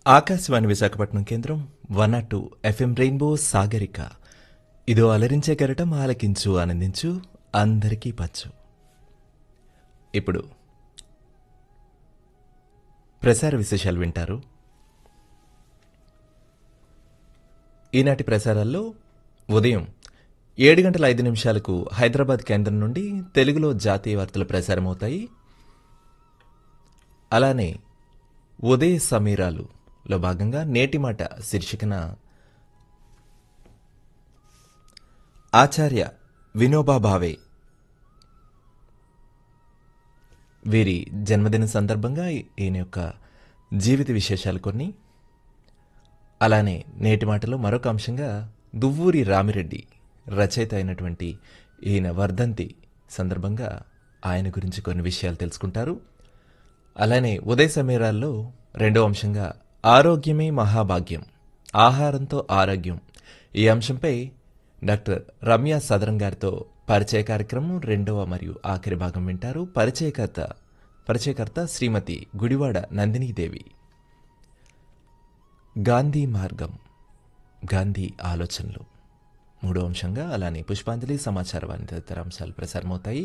ఆకాశవాణి విశాఖపట్నం కేంద్రం one not two FM rainbow Sagarika ఇదో అలరించే గరటం ఆలకించు ఆనందించు అందరికీ పంచు ఇప్పుడు ప్రసార విశేషాలు వింటారు ఈనాటి ప్రసారాల్లో ఉదయం ఏడు గంటల ఐదు నిమిషాలకు హైదరాబాద్ కేంద్రం నుండి తెలుగులో జాతీయ వార్తలు ప్రసారమవుతాయి అలానే ఉదయ సమీరాలులో భాగంగా నేటి మాట శీర్షికన ఆచార్య వినోబా భావే వీరి జన్మదిన సందర్భంగా ఈయన యొక్క జీవిత విశేషాలు కొన్ని అలానే నేటి మాటలో మరొక అంశంగా దువ్వూరి రామిరెడ్డి రచయిత అయినటువంటి ఈయన వర్ధంతి సందర్భంగా ఆయన గురించి కొన్ని విషయాలు తెలుసుకుంటారు అలానే ఉదయ సమీరాల్లో రెండో అంశంగా ఆరోగ్యమే మహాభాగ్యం ఆహారంతో ఆరోగ్యం ఈ అంశంపై డాక్టర్ రమ్య సదరం గారితో పరిచయ కార్యక్రమం రెండవ మరియు ఆఖరి భాగం వింటారు పరిచయకర్త పరిచయకర్త శ్రీమతి గుడివాడ నందినీదేవి గాంధీ మార్గం గాంధీ ఆలోచనలు మూడో అంశంగా అలానే పుష్పాంజలి సమాచారవాణి తదితర అంశాలు ప్రసారమవుతాయి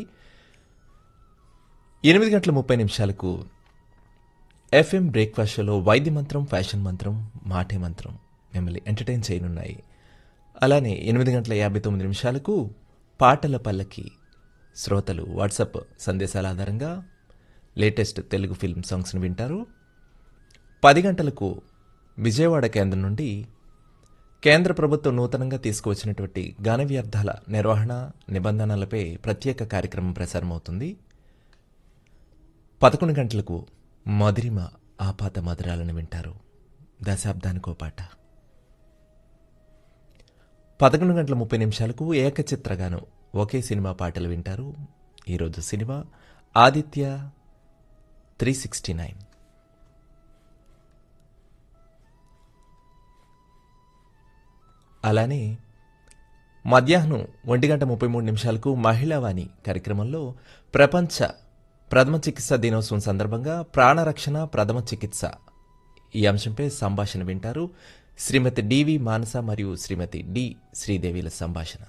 ఎనిమిది గంటల ముప్పై నిమిషాలకు ఎఫ్ఎం బ్రేక్ఫాస్ట్ షోలో వైద్య మంత్రం ఫ్యాషన్ మంత్రం మాటే మంత్రం మిమ్మల్ని ఎంటర్టైన్ చేయనున్నాయి అలానే ఎనిమిది గంటల యాభై తొమ్మిది నిమిషాలకు పాటల పల్లకి శ్రోతలు వాట్సాప్ సందేశాల ఆధారంగా లేటెస్ట్ తెలుగు ఫిల్మ్ సాంగ్స్ని వింటారు పది గంటలకు విజయవాడ కేంద్రం నుండి కేంద్ర ప్రభుత్వం నూతనంగా తీసుకువచ్చినటువంటి ఘన వ్యర్థాల నిర్వహణ నిబంధనలపై ప్రత్యేక కార్యక్రమం ప్రసారమవుతుంది పదకొండు గంటలకు మధురిమ ఆపాత మధురాలను వింటారు దశాబ్దానికో పాట పదకొండు గంటల ముప్పై నిమిషాలకు ఏకచిత్రగాను ఒకే సినిమా పాటలు వింటారు ఈరోజు cinema Aditya three sixty nine అలానే మధ్యాహ్నం ఒంటి గంట ముప్పై మూడు నిమిషాలకు మహిళావాణి కార్యక్రమంలో ప్రపంచ ప్రథమ చికిత్స దినోత్సవం సందర్భంగా ప్రాణరక్షణ ప్రథమ చికిత్స ఈ అంశంపై సంభాషణ వింటారు శ్రీమతి డివి మానస మరియు శ్రీమతి డి శ్రీదేవిల సంభాషణ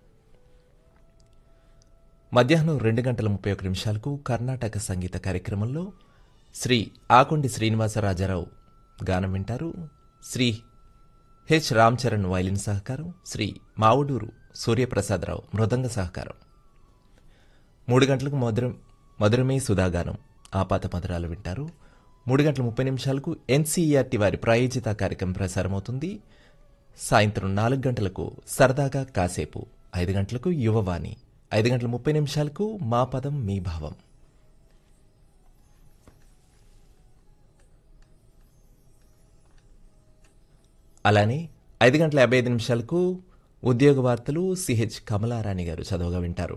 మధ్యాహ్నం రెండు గంటల ముప్పై ఒక నిమిషాలకు కర్ణాటక సంగీత కార్యక్రమంలో శ్రీ ఆకొండి శ్రీనివాసరాజారావు గానం వింటారు శ్రీ హెచ్ రామ్ చరణ్ వైలిన్ సహకారం శ్రీ మావుడూరు సూర్యప్రసాదరావు మృదంగ సహకారం మూడు గంటలకు మధుర మధురమే సుధాగానం ఆపాత మధురాలు వింటారు మూడు గంటల ముప్పై నిమిషాలకు ఎన్సీఈఆర్టీ వారి ప్రాయోజిత కార్యక్రమం ప్రసారమవుతుంది సాయంత్రం నాలుగు గంటలకు సరదాగా కాసేపు ఐదు గంటలకు యువవాణి ఐదు గంటల ముప్పై నిమిషాలకు మా పదం మీ భావం అలానే ఐదు గంటల యాభై ఐదు నిమిషాలకు ఉద్యోగ వార్తలు సిహెచ్ కమలారాణి గారు చదవగా వింటారు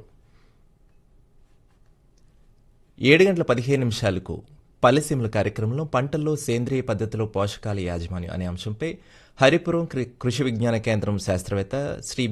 ఏడు గంటల పదిహేను నిమిషాలకు పల్లెసీమల కార్యక్రమంలో పంటల్లో సేంద్రియ పద్ధతిలో పోషకాల యాజమాన్యం అనే అంశంపై హరిపురం కృ- కృషి విజ్ఞాన కేంద్రం శాస్త్రవేత్త శ్రీ